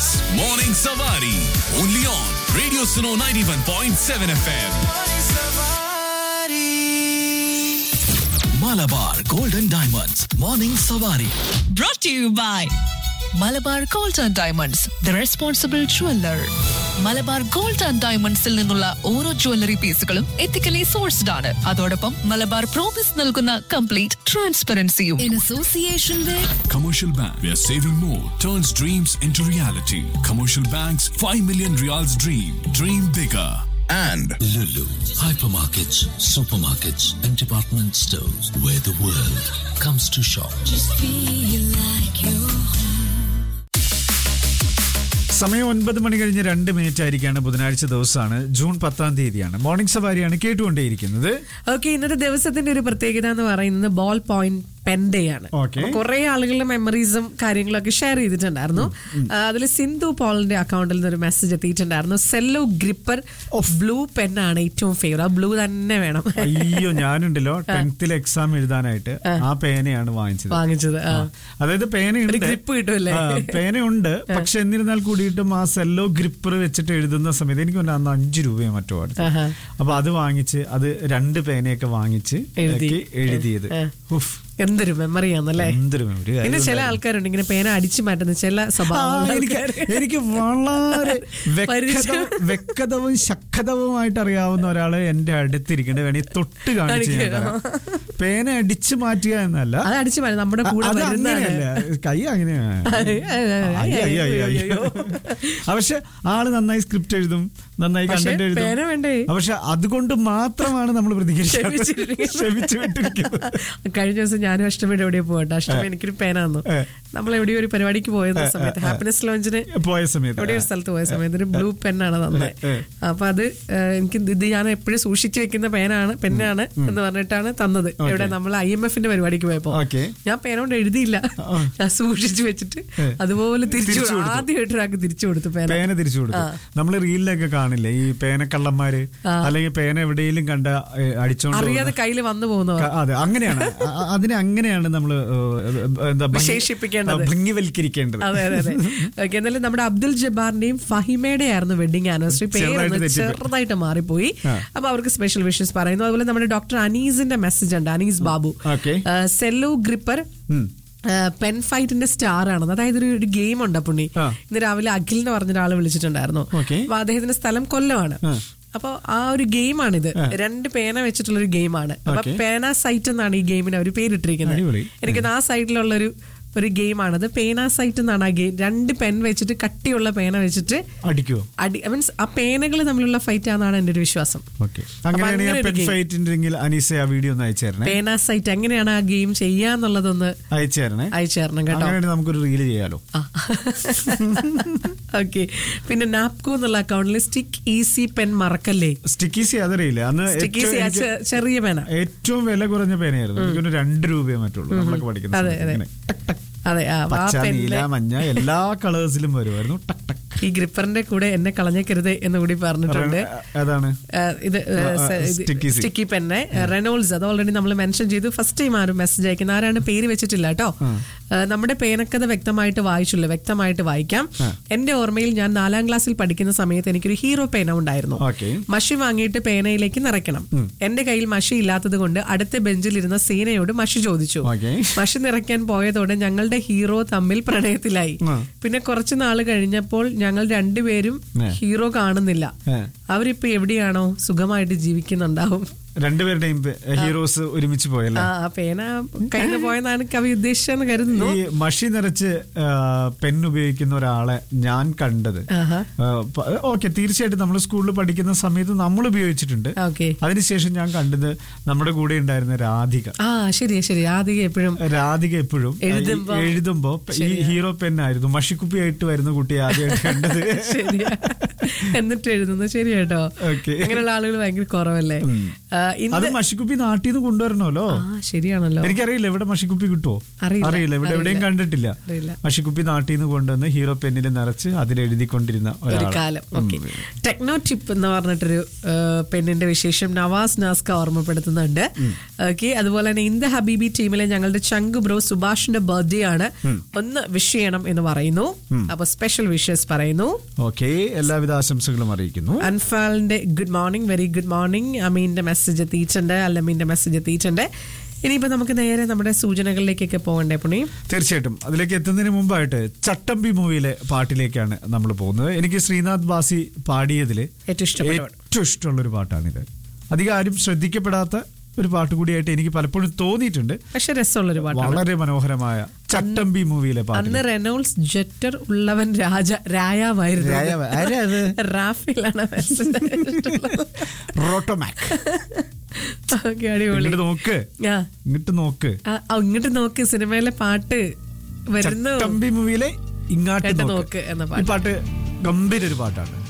is Morning Savari. Only on Radio Suno 91.7 FM. Malabar Golden Diamonds. Morning Savari. brought to you by Malabar gold and diamonds the responsible jeweller Malabar gold and ഡയമണ്ട്സിൽ നിന്നുള്ള ഓരോ jewellery പീസുകളും ethically sourced ആണ് അതോടൊപ്പം Malabar promise നൽകുന്ന complete ട്രാൻസ്പെറൻസിയും in association with Commercial Bank, where saving more turns dreams into reality. Commercial Bank's 5 million reals dream. Dream bigger. And Lulu, hypermarkets, supermarkets, and department stores where the world comes to shop. സമയം ഒൻപത് മണി കഴിഞ്ഞ് രണ്ട് minute ആയിരിക്കാണ് ബുധനാഴ്ച ദിവസമാണ് June പത്താം തീയതിയാണ് morning സവാരിയാണ് കേട്ടുകൊണ്ടേയിരിക്കുന്നത് okay ഇന്നത്തെ ദിവസത്തിന്റെ ഒരു പ്രത്യേകത എന്ന് പറയുന്നത് ബോൾ പോയിന്റ് പെൻ ഡേ ആണ് Okay. കുറെ ആളുകളുടെ മെമ്മറീസും കാര്യങ്ങളൊക്കെ ഷെയർ ചെയ്തിട്ടുണ്ടായിരുന്നു അതിൽ സിന്ധു പോളിന്റെ അക്കൗണ്ടിൽ നിന്ന് ഒരു മെസ്സേജ് എത്തിയിട്ടുണ്ടായിരുന്നു സെല്ലോ ഗ്രിപ്പർ ബ്ലൂ പെൻ ആണ് ഏറ്റവും ഫേവറേറ്റ് ആ ബ്ലൂ തന്നെ വേണം അയ്യോ ഞാനുണ്ടല്ലോ ടെൻത്തിൽ എക്സാം എഴുതാനായിട്ട് ആ പേനയാണ് വാങ്ങിച്ചത് വാങ്ങിച്ചത് ആ. അതായത് പേനയുണ്ട് ഒരു grip കിട്ടുമല്ലേ? ആ, പേനയുണ്ട് പക്ഷെ എന്നിരുന്നാൽ കൂടിയിട്ടും ആ സെല്ലോ ഗ്രിപ്പർ വെച്ചിട്ട് എഴുതുന്ന സമയത്ത് എനിക്ക് തോന്നുന്നു അന്ന് അഞ്ച് രൂപയോ മറ്റോ അടുത്ത് ആഹാ. അപ്പൊ അത് വാങ്ങിച്ച് അത് രണ്ട് പേനയൊക്കെ വാങ്ങിച്ച് എഴുതി. ഒക്കെ എഴുതിയത് ആ. ഉഫ് എന്തൊരു മെമ്മറി ആണല്ലേ എന്തൊരു memory. പിന്നെ ചില ആൾക്കാരുണ്ട് ഇങ്ങനെ പേന അടിച്ചു മാറ്റുന്ന ചില ആ, സ്വഭാവം എനിക്ക് എനിക്ക് വളരെ പരിചയം. വ്യക്തവും വ്യക്തവും ശക്തവുമായിട്ട് അറിയാവുന്ന ഒരാള് എന്റെ അടുത്തിരിക്കേണ്ടത് വേണേ തൊട്ട് കാണിച്ച് ഞാൻ തരാം. പേന അടിച്ചു മാറ്റുക എന്നല്ല അത് അടിച്ചു മാറ്റും നമ്മുടെ കൂടെ അത് വരുന്നതാണ് അങ്ങനെയല്ല കൈ അങ്ങനെയാണ് അയ്യ, അയ്യ, അയ്യ, അയ്യ. ആ, പക്ഷെ ആള് നന്നായി സ്ക്രിപ്റ്റ് എഴുതും നന്നായി പക്ഷെ കണ്ടന്റ് എഴുതും പേന വേണ്ടേ? ആ, പക്ഷെ അതുകൊണ്ട് മാത്രമാണ് നമ്മൾ പ്രതികരിച്ചത് ക്ഷമിച്ചിരിക്കുന്നത്. ക്ഷമിച്ചു വിട്ടിരിക്കുന്നത് കഴിഞ്ഞ ദിവസം ഞാനും അഷ്ടമിയുടെ എവിടെയോ പോകട്ടെ അഷ്ടമി എനിക്കൊരു പേന തന്നു ഏ. നമ്മൾ എവിടെയോ ഒരു പരിപാടിക്ക് പോയിരുന്ന സമയത്ത് ഹാപ്പിനെസ് ലോഞ്ചിന് പോയ സമയത്ത് എവിടെയോ ഒരു സ്ഥലത്ത് പോയ സമയത്ത് ഒരു ബ്ലൂ പെന്നാണ് തന്നെ ഏ. അപ്പൊ അത് ഏ, എനിക്ക് ഇത് ഞാൻ എപ്പോഴും സൂക്ഷിച്ചു വെക്കുന്ന പേനാണ് പെന്നാണ് എന്ന് പറഞ്ഞിട്ടാണ് തന്നത് എവിടെ നമ്മൾ ഐ എം എഫിന്റെ പരിപാടിക്ക് പോയപ്പോ ഓക്കെ ഞാൻ പേന കൊണ്ട് എഴുതിയില്ല ഞാൻ സൂക്ഷിച്ചു വെച്ചിട്ട് ഏ. അതുപോലെ തിരിച്ചു തിരിച്ചു കൊടുത്തു. ആദ്യമായിട്ട് ഒരാൾക്ക് തിരിച്ചു കൊടുത്തു പേന പേന തിരിച്ചു കൊടുത്തു നമ്മൾ റീലിലൊക്കെ കാണില്ലേ ഈ പേനക്കള്ളന്മാര് അല്ലെങ്കിൽ പേന എവിടെയെങ്കിലും കണ്ട ഏ, അടിച്ചോണ്ട് അറിയാതെ പോകുന്ന- കയ്യിൽ വന്നു പോകുന്നവർ ക- അതെ അങ്ങനെയാണ് അ- അ- അതിനെ അങ്ങനെയാണ് നമ്മൾ എന്താ ഭംഗി- വിശേഷിപ്പിക്കേണ്ടത്. ആ, ഭംഗിവൽക്കരിക്കേണ്ടത് അതെ അതെ അതെ ഓക്കെ എന്നാലും നമ്മുടെ അബ്ദുൽ ജബ്ബാറിന്റെയും ഫഹിമയുടെ ആയിരുന്നു വെഡിങ് ആനിവേഴ്സറി ചെറുതായിട്ട് പേരൊന്ന് തെറ്റിപ്പോയി. ചെറുതായിട്ട് മാറിപ്പോയി ആ. അപ്പൊ അവർക്ക് സ്പെഷ്യൽ വിഷസ് പറയുന്നു അതുപോലെ നമ്മുടെ ഡോക്ടർ അനീസിന്റെ മെസ്സേജ് ഉണ്ട് Anees Babu Okay. Cello gripper ഉം. പെൻ ഫൈറ്റിന്റെ സ്റ്റാർ ആണ് അതായത് ഒരു ഒരു ഗെയിം ഉണ്ട് പുണ്ണി ആ. ഇന്ന് രാവിലെ അഖിൽ എന്ന് പറഞ്ഞ ഒരാൾ വിളിച്ചിട്ടുണ്ടായിരുന്നു Okay. അപ്പൊ അദ്ദേഹത്തിന്റെ സ്ഥലം കൊല്ലമാണ് ആ. അപ്പൊ ആ ഒരു ഗെയിമാണിത് രണ്ട് പേന വെച്ചിട്ടുള്ള ഒരു ഗെയിമാണ് അപ്പൊ Okay. പേന സൈറ്റ് എന്നാണ് ഈ ഗെയിമിന് അവർ പേരിട്ടിരിക്കുന്നത് അടിപൊളി. എനിക്ക് ആ സൈഡിലുള്ള ഒരു ഒരു ഗെയിമാണത് പേന സൈറ്റ് എന്നാണ് ആ ഗെയിം രണ്ട് പെൻ വെച്ചിട്ട് കട്ടിയുള്ള പേന വെച്ചിട്ട് അടിക്കുവോ അടി മീൻസ് ആ പേനകൾ തമ്മിലുള്ള ഫൈറ്റ് ആണെന്നാണ് എന്റെ ഒരു വിശ്വാസം ഓക്കെ അങ്ങനെയാണെങ്കിൽ അങ്ങനെ ഒരു പെൻ game. ഫൈറ്റ് ഉണ്ടെങ്കിൽ അനീസ ആ വീഡിയോ ഒന്ന് അയച്ചു തരണേ പേന സൈറ്റ് എങ്ങനെയാണ് ആ ഗെയിം ചെയ്യാന്നുള്ളതൊന്ന് അയച്ചു തരണേ അയച്ചു തരണം കേട്ടോ അങ്ങനെയാണെങ്കിൽ നമുക്കൊരു റീല് ചെയ്യാലോ ഓക്കെ പിന്നെ നാപ്കോ എന്നുള്ള അക്കൗണ്ടിൽ സ്റ്റിക്ക് ഈസി പെൻ മറക്കല്ലേ സ്റ്റിക്കീസി അതറിയില്ല അന്ന് സ്റ്റിക്ക് ഏറ്റവും ഈസി എനിക്ക് ചെറിയ പേന ഏറ്റവും വില കുറഞ്ഞ പേനയായിരുന്നു എനിക്കൊരു രണ്ട് രൂപയെ മറ്റുള്ളൂ നമ്മളൊക്കെ പഠിക്കുന്ന അതെ സമയത്ത് അതെ ഇങ്ങനെ ടക്ക് ടക്ക്. അതെ ആ, ആ പച്ച നീല പെന്നിലെ മഞ്ഞ എല്ലാ കളേഴ്സിലും വരുമായിരുന്നു ടക്ക് ടക്ക് ഈ ഗ്രിപ്പറിന്റെ കൂടെ എന്നെ കളഞ്ഞേക്കരുത് എന്ന് കൂടി പറഞ്ഞിട്ടുണ്ട് അതാണ് ആ, ഇത് ആ, ആ, sticky seed. സ്റ്റിക്കി പെന്നെ റെനോൾസ് അത് ഓൾറെഡി നമ്മൾ മെൻഷൻ ചെയ്തു ഫസ്റ്റ് ടൈം ആരും മെസ്സേജ് അയക്കുന്ന ആരാണ് പേര് വെച്ചിട്ടില്ല കേട്ടോ ആ, നമ്മുടെ പേനക്കഥ വ്യക്തമായിട്ട് വായിച്ചില്ല വ്യക്തമായിട്ട് വായിക്കാം എന്റെ ഓർമ്മയിൽ ഞാൻ നാലാം ക്ലാസ്സിൽ പഠിക്കുന്ന സമയത്ത് എനിക്കൊരു ഹീറോ പേന ഉണ്ടായിരുന്നു ഓക്കെ മഷി വാങ്ങിയിട്ട് പേനയിലേക്ക് നിറയ്ക്കണം എന്റെ കയ്യിൽ മഷി ഇല്ലാത്തത് കൊണ്ട് അടുത്ത ബെഞ്ചിലിരുന്ന സീനയോട് മഷി ചോദിച്ചു ഓക്കെ മഷി നിറയ്ക്കാൻ പോയതോടെ ഞങ്ങളുടെ ഹീറോ തമ്മിൽ പ്രണയത്തിലായി ആ. പിന്നെ കുറച്ചു നാള് കഴിഞ്ഞപ്പോൾ ഞങ്ങൾ രണ്ടുപേരും ഏ. ഹീറോ കാണുന്നില്ല ഏ. അവരിപ്പോ എവിടെയാണോ സുഖമായിട്ട് ജീവിക്കുന്നുണ്ടാവും രണ്ടുപേരുടെയും ഹീറോസ് ഒരുമിച്ച് പോയല്ലേ ആ ആ പേന കയ്യിൽ പോയെന്നാണ് കവി ഉദ്ദേശിച്ചെന്ന് കരുതുന്നു ഈ മഷി നിറച്ച് പെൻ ഉപയോഗിക്കുന്ന ഒരാളെ ഞാൻ കണ്ടത് ആഹാ. ഓക്കെ തീർച്ചയായിട്ടും നമ്മൾ സ്കൂളിൽ പഠിക്കുന്ന സമയത്ത് നമ്മൾ ഉപയോഗിച്ചിട്ടുണ്ട് ഓക്കെ അതിനുശേഷം ഞാൻ കണ്ടത് നമ്മുടെ കൂടെ ഉണ്ടായിരുന്ന രാധിക ആ ശരിയാ ശരി ആദ്യം എപ്പോഴും രാധിക എപ്പോഴും എഴുതുമ്പോ- എഴുതുമ്പോ ഈ ഹീറോ പെൻ ആയിരുന്നു മഷിക്കുപ്പിയായിട്ട് വരുന്ന കുട്ടി ആദ്യമായിട്ട് കണ്ടത് ശരിയാ എന്നിട്ട് എഴുതുന്നു ശരിയാ കേട്ടോ Okay. അങ്ങനെയുള്ള ആളുകൾ ഭയങ്കര കുറവല്ലേ ആ, ഇന്ന് അത് മഷിക്കുപ്പി നാട്ടിൽ നിന്ന് കൊണ്ടുവരണമല്ലോ ആ ശരിയാണല്ലോ എനിക്കറിയില്ല എവിടെ മഷിക്കുപ്പി കിട്ടുമോ അറിയില്ല. അറിയില്ല ഇവിടെ എവിടെയും അറിയില്ല. കണ്ടിട്ടില്ല അറിയില്ല. മഷിക്കുപ്പി നാട്ടിൽ നിന്ന് കൊണ്ടുവന്ന് ഹീറോ പെന്നിൽ നിറച്ച് അതിൽ എഴുതിക്കൊണ്ടിരുന്ന ഒരു ഒരാൾ കാലം ഓക്കെ ടെക്നോ ടിപ്പ് എന്ന് പറഞ്ഞിട്ടൊരു ആ, പെണ്ണിന്റെ വിശേഷം നവാസ് നാസ്ക ഓർമ്മപ്പെടുത്തുന്നുണ്ട് ഓക്കെ അതുപോലെ തന്നെ ഇന്ത്യ ഹബീബി ടീമിലെ ഞങ്ങളുടെ ചങ്ക് ബ്രോ സുഭാഷിന്റെ ബർത്ത്ഡേ ആണ് ഒന്ന് വിഷ് ചെയ്യണം എന്ന് പറയുന്നു അപ്പൊ സ്പെഷ്യൽ വിഷസ് പറയുന്നു ഓക്കെ എല്ലാവിധ ആശംസകളും അറിയിക്കുന്നു അൻഫാലിന്റെ good morning very good morning അമീന്റെ മെസ്സേജ് എത്തിയിട്ടുണ്ട് അല്ലമീന്റെ മെസ്സേജ് എത്തിയിട്ടുണ്ട് ഇനിയിപ്പോ നമുക്ക് നേരെ നമ്മുടെ സൂചനകളിലേക്കൊക്കെ പോകണ്ടേ പുണി തീർച്ചയായിട്ടും അതിലേക്ക് എത്തുന്നതിന് മുമ്പായിട്ട് ചട്ടമ്പി മൂവിയിലെ പാട്ടിലേക്കാണ് നമ്മൾ പോകുന്നത് എനിക്ക് ശ്രീനാഥ് ബാസി പാടിയതില് ഏറ്റവും ഇഷ്ടപ്പെട്ട പാട്ട്. ഏറ്റവും ഇഷ്ടമുള്ള ഒരു പാട്ടാണിത് അധികം ആരും ശ്രദ്ധിക്കപ്പെടാത്ത ഒരു പാട്ട് കൂടിയായിട്ട് എനിക്ക് പലപ്പോഴും തോന്നിയിട്ടുണ്ട് പക്ഷെ രസമുള്ളൊരു പാട്ടാണ് വളരെ മനോഹരമായ ചട്ടമ്പി മൂവിയിലെ പാട്ട് അന്ന് റെനോൾഡ്സ് ജെറ്റർ ഉള്ളവൻ രാജ രായാവായിരുന്നു രായാവ്. ആരാ അത്? റാഫിലാണ് റോട്ടോമാക് ഓക്കെ അടിപൊളി ഇങ്ങോട്ട് നോക്ക് ആ ഇങ്ങോട്ട് നോക്ക് ആ, ആ, ഇങ്ങോട്ട് നോക്ക് സിനിമയിലെ പാട്ട് വരുന്നു ചട്ടമ്പി മൂവിയിലെ ഇങ്ങാട്ട് കേട്ട് നോക്ക് നോക്ക് എന്ന ഈ പാട്ട് ഗംഭീര ഒരു പാട്ടാണ്